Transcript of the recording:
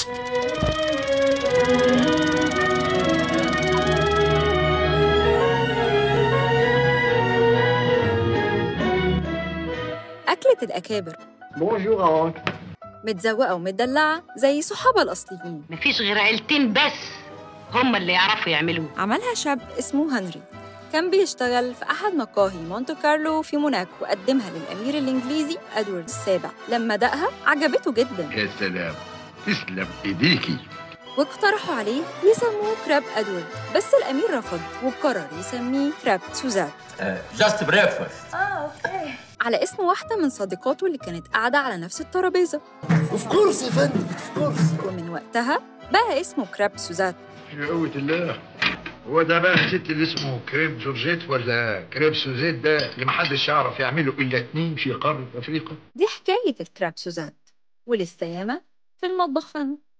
أكلة الأكابر بونجور أونك متزوقة ومدلعة زي صحابها الأصليين مفيش غير عيلتين بس هم اللي يعرفوا يعملوه عملها شاب اسمه هنري كان بيشتغل في أحد مقاهي مونte كارلو في موناكو وقدمها للأمير الإنجليزي أدوارد السابع لما دقها عجبته جدا يا سلام تسلم ايديكي واقترحوا عليه يسموه كراب أدوارد بس الأمير رفض وقرر يسميه كراب سوزات جاست بريكفاست على اسم واحدة من صديقاته اللي كانت قاعدة على نفس الترابيزة اوف كورس يا فندم اوف كورس ومن وقتها بقى اسمه كراب سوزات يا قوة الله هو ده بقى الست اللي اسمه كريم جورجيت ولا كريم سوزيت ده اللي محدش يعرف يعمله الا اتنين في قارة افريقيا دي حكاية الكراب سوزات ولسه ياما في المطبخ فن